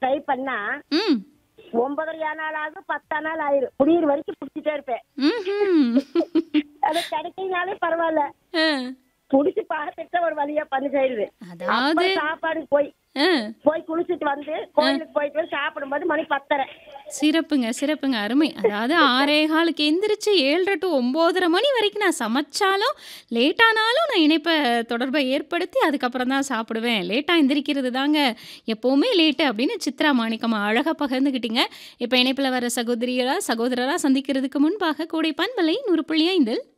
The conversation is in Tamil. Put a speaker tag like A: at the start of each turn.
A: ட்ரை பண்ணா
B: ம்
A: ஒன்பதரை நாள் ஆகும் பத்தா நாள் ஆயிரும் புடியிற வரைக்கும் பிடிச்சிட்டே இருப்பேன்
B: ம்ஹும்.
A: அது கிடைக்கினாலே பரவாயில்ல
B: ஆ,
A: புடிச்சு பார்த்துட்டு ஒரு வழியா பண்ணி செய்யுது
B: அதாவது
A: சாப்பாடு போய்
B: ஆ,
A: போய் குளிச்சுட்டு வந்து கோயிலுக்கு போயிட்டு வந்து சாப்பிடும்போது மணி பத்தரை
B: சிறப்புங்க சிறப்புங்க அருமை அதாவது ஆறே காலுக்கு எந்திரிச்சு ஏழரை டு ஒம்போதரை மணி வரைக்கும் நான் சமைச்சாலும் லேட்டானாலும் நான் இணைப்பை தொடர்பை ஏற்படுத்தி அதுக்கப்புறம் தான் சாப்பிடுவேன் லேட்டாக எந்திரிக்கிறது தாங்க எப்போவுமே லேட்டு அப்படின்னு சித்ரா மாணிக்கமா அழகாக பகிர்ந்துக்கிட்டீங்க இப்போ இணைப்பில் வர சகோதரிகளா சகோதரராக சந்திக்கிறதுக்கு முன்பாக கூடை பண்பலை நூறு புள்ளி ஐந்தில்